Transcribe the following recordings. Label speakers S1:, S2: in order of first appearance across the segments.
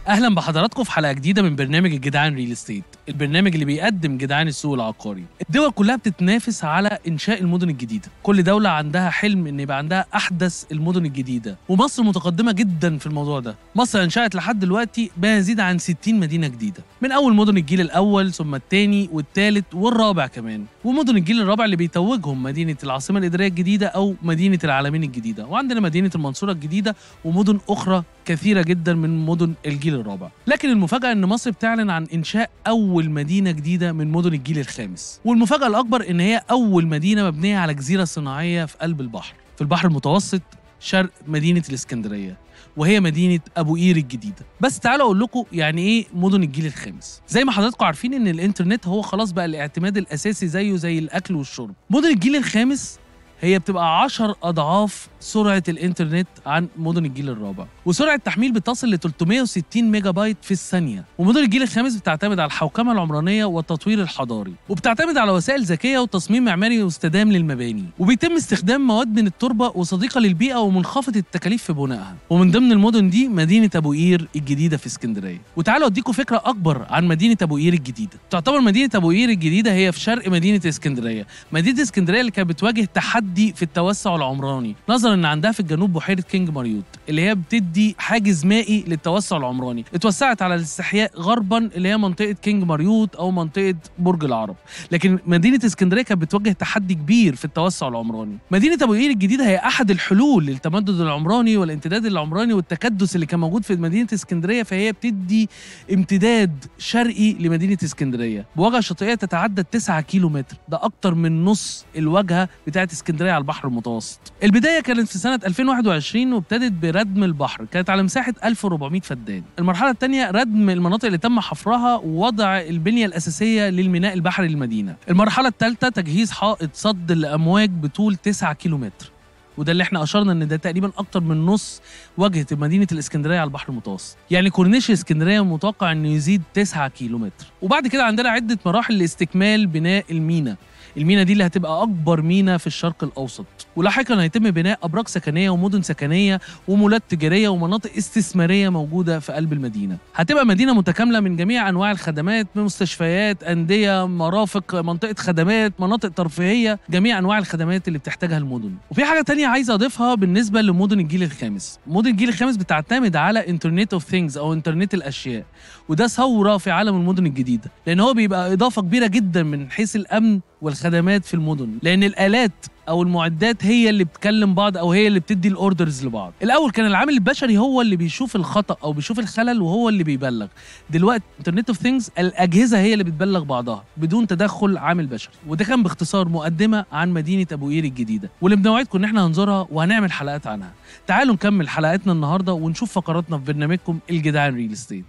S1: اهلا بحضراتكم في حلقه جديده من برنامج الجدعان ريل استيت البرنامج اللي بيقدم جدعان السوق العقاري الدول كلها بتتنافس على انشاء المدن الجديده كل دوله عندها حلم ان يبقى عندها احدث المدن الجديده ومصر متقدمه جدا في الموضوع ده مصر انشات لحد دلوقتي ما يزيد عن 60 مدينه جديده من اول مدن الجيل الاول ثم الثاني والثالث والرابع كمان ومدن الجيل الرابع اللي بيتوجهم مدينه العاصمه الاداريه الجديده او مدينه العالمين الجديده وعندنا مدينه المنصوره الجديده ومدن اخرى كثيره جدا من مدن الجيل الرابع لكن المفاجاه ان مصر بتعلن عن انشاء اول مدينه جديده من مدن الجيل الخامس والمفاجاه الاكبر ان هي اول مدينه مبنيه على جزيره صناعيه في قلب البحر في البحر المتوسط شرق مدينه الاسكندريه وهي مدينه ابو قير الجديده بس تعالوا اقول لكم يعني ايه مدن الجيل الخامس زي ما حضراتكم عارفين ان الانترنت هو خلاص بقى الاعتماد الاساسي زيه زي الاكل والشرب مدن الجيل الخامس هي بتبقى 10 اضعاف سرعه الانترنت عن مدن الجيل الرابع وسرعه التحميل بتصل ل 360 ميجا بايت في الثانيه ومدن الجيل الخامس بتعتمد على الحوكمه العمرانيه والتطوير الحضاري وبتعتمد على وسائل ذكيه وتصميم معماري مستدام للمباني وبيتم استخدام مواد من التربه وصديقه للبيئه ومنخفضه التكاليف في بنائها ومن ضمن المدن دي مدينه ابو قير الجديده في اسكندريه وتعالوا اديكم فكره اكبر عن مدينه ابو قير الجديده تعتبر مدينه ابو قير الجديده هي في شرق مدينه اسكندريه مدينه اسكندريه اللي كانت بتواجه تحدي في التوسع العمراني نظرا ان عندها في الجنوب بحيره كينج ماريوت اللي هي بتدي حاجز مائي للتوسع العمراني اتوسعت على الاستحياء غربا اللي هي منطقه كينج ماريوت او منطقه برج العرب لكن مدينه اسكندريه كانت بتواجه تحدي كبير في التوسع العمراني مدينه ابو قير الجديده هي احد الحلول للتمدد العمراني والامتداد العمراني والتكدس اللي كان موجود في مدينه اسكندريه فهي بتدي امتداد شرقي لمدينه اسكندريه بواجهه شاطئيه تتعدى 9 كيلو متر ده اكتر من نص الواجهه بتاعه اسكندريه على البحر المتوسط البدايه كانت في سنه 2021 وابتدت بردم البحر كانت على مساحه 1400 فدان المرحله الثانيه ردم المناطق اللي تم حفرها ووضع البنيه الاساسيه للميناء البحري للمدينه المرحله الثالثه تجهيز حائط صد لامواج بطول 9 كيلو متر وده اللي احنا اشرنا ان ده تقريبا اكتر من نص واجهه مدينه الاسكندريه على البحر المتوسط يعني كورنيش اسكندريه متوقع انه يزيد 9 كيلو متر وبعد كده عندنا عده مراحل لاستكمال بناء المينا المينا دي اللي هتبقى اكبر مينا في الشرق الاوسط ولاحقا هيتم بناء ابراج سكنيه ومدن سكنيه ومولات تجاريه ومناطق استثماريه موجوده في قلب المدينه هتبقى مدينه متكامله من جميع انواع الخدمات من مستشفيات انديه مرافق منطقه خدمات مناطق ترفيهيه جميع انواع الخدمات اللي بتحتاجها المدن وفي حاجه تانية عايز اضيفها بالنسبه لمدن الجيل الخامس مدن الجيل الخامس بتعتمد على انترنت اوف ثينجز او انترنت الاشياء وده ثوره في عالم المدن الجديده لان هو بيبقى اضافه كبيره جدا من حيث الامن والخدمات في المدن لان الالات او المعدات هي اللي بتكلم بعض او هي اللي بتدي الاوردرز لبعض الاول كان العامل البشري هو اللي بيشوف الخطا او بيشوف الخلل وهو اللي بيبلغ دلوقتي انترنت اوف ثينجز الاجهزه هي اللي بتبلغ بعضها بدون تدخل عامل بشري وده كان باختصار مقدمه عن مدينه ابو قير الجديده واللي بنوعدكم ان احنا هنزورها وهنعمل حلقات عنها تعالوا نكمل حلقاتنا النهارده ونشوف فقراتنا في برنامجكم الجدعان ريل استيت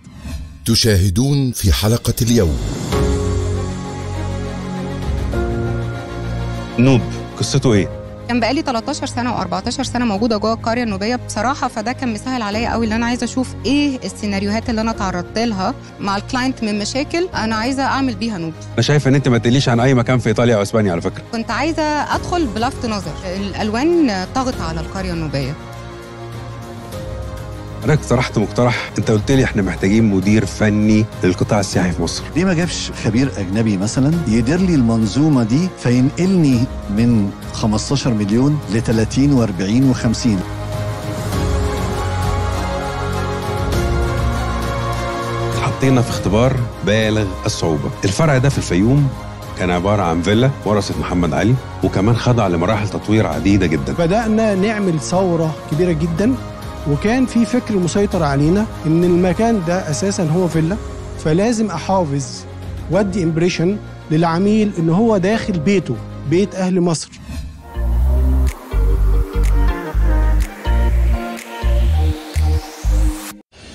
S2: تشاهدون في حلقة اليوم
S3: نوب قصته ايه؟
S4: كان بقالي 13 سنه و14 سنه موجوده جوه القريه النوبيه بصراحه فده كان مسهل عليا قوي ان انا عايزه اشوف ايه السيناريوهات اللي انا تعرضت لها مع الكلاينت من مشاكل انا عايزه اعمل بيها نوب
S3: انا شايف ان انت ما تقليش عن اي مكان في ايطاليا او اسبانيا على فكره
S4: كنت عايزه ادخل بلفت نظر الالوان طغت على القريه النوبيه
S3: حضرتك اقترحت مقترح انت قلت لي احنا محتاجين مدير فني للقطاع السياحي في مصر
S5: ليه ما جابش خبير اجنبي مثلا يدير لي المنظومه دي فينقلني من 15 مليون ل 30 و40 و50
S3: حطينا في اختبار بالغ الصعوبه الفرع ده في الفيوم كان عباره عن فيلا ورثه محمد علي وكمان خضع لمراحل تطوير عديده جدا
S6: بدأنا نعمل ثورة كبيرة جدا وكان في فكر مسيطر علينا ان المكان ده اساسا هو فيلا فلازم احافظ وادي امبريشن للعميل ان هو داخل بيته بيت اهل مصر